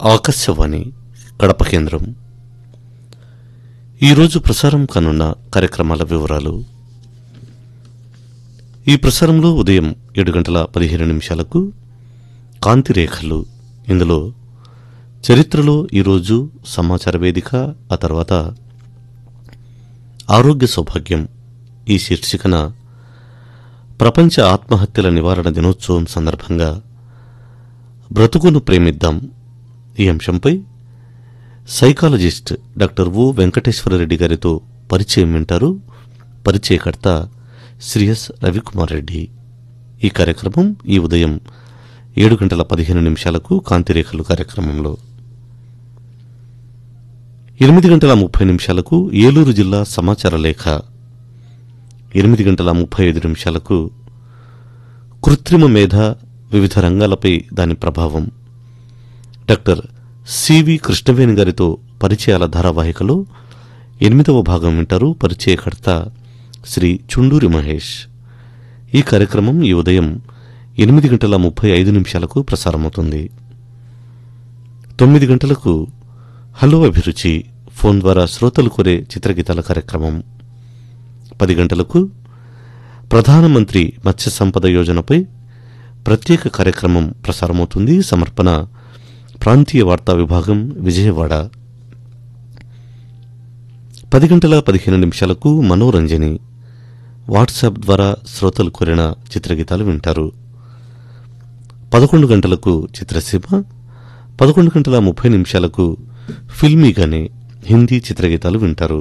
ఆకాశవాణి కడప కేంద్రం ఈరోజు ప్రసారం కానున్న కార్యక్రమాల వివరాలు ఈ ప్రసారంలో ఉదయం ఏడు గంటల పదిహేను నిమిషాలకు కాంతి రేఖలు ఇందులో చరిత్రలో ఈరోజు సమాచార వేదిక ఆ తర్వాత ఆరోగ్య సౌభాగ్యం ఈ శీర్షికన ప్రపంచ ఆత్మహత్యల నివారణ దినోత్సవం సందర్భంగా బ్రతుకును ప్రేమిద్దాం ఈ అంశంపై సైకాలజిస్ట్ డాక్టర్ ఓ వెంకటేశ్వరరెడ్డి గారితో పరిచయం వింటారు పరిచయకర్త శ్రీ ఎస్ రవికుమార్ రెడ్డి ఈ కార్యక్రమం ఈ ఉదయం ఏడు గంటల పదిహేను నిమిషాలకు కాంతిరేఖలు కార్యక్రమంలో ఎనిమిది గంటల ముప్పై నిమిషాలకు ఏలూరు జిల్లా సమాచార లేఖ ఎనిమిది గంటల ముప్పై ఐదు నిమిషాలకు కృత్రిమ మేధ వివిధ రంగాలపై దాని ప్రభావం డాక్టర్ సివి కృష్ణవేణి గారితో పరిచయాల ధారావాహికలో ఎనిమిదవ భాగం వింటారు పరిచయకర్త శ్రీ చుండూరి మహేష్ ఈ కార్యక్రమం ఈ ఉదయం ఎనిమిది గంటల ముప్పై ఐదు నిమిషాలకు ప్రసారమవుతుంది తొమ్మిది గంటలకు హలో అభిరుచి ఫోన్ ద్వారా శ్రోతలు కోరే చిత్రగీతాల కార్యక్రమం పది గంటలకు ప్రధానమంత్రి మత్స్య సంపద యోజనపై ప్రత్యేక కార్యక్రమం ప్రసారమవుతుంది సమర్పణ ప్రాంతీయ వార్తా విభాగం విజయవాడ పది గంటల పదిహేను నిమిషాలకు మనోరంజని వాట్సాప్ ద్వారా శ్రోతలు కోరిన చిత్రగీతాలు వింటారు పదకొండు గంటలకు చిత్రసీమ పదకొండు గంటల ముప్పై నిమిషాలకు ఫిల్మీగానే హిందీ చిత్రగీతాలు వింటారు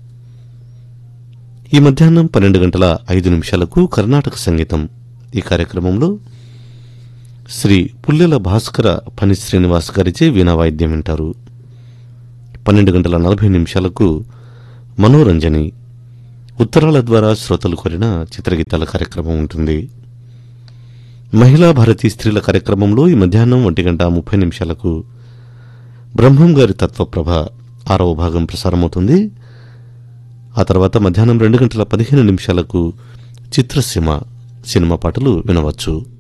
ఈ మధ్యాహ్నం పన్నెండు గంటల ఐదు నిమిషాలకు కర్ణాటక సంగీతం ఈ కార్యక్రమంలో శ్రీ పుల్లెల భాస్కర పని శ్రీనివాస్ గారిచే వీణా వాయిద్యం వింటారు పన్నెండు గంటల నలభై నిమిషాలకు మనోరంజని ఉత్తరాల ద్వారా శ్రోతలు కోరిన చిత్రగీతాల కార్యక్రమం ఉంటుంది మహిళా భారతి స్త్రీల కార్యక్రమంలో ఈ మధ్యాహ్నం ఒంటి గంట ముప్పై నిమిషాలకు బ్రహ్మం గారి తత్వప్రభ ఆరవ భాగం ప్రసారమవుతుంది ఆ తర్వాత మధ్యాహ్నం రెండు గంటల పదిహేను నిమిషాలకు చిత్రసీమ సినిమా పాటలు వినవచ్చు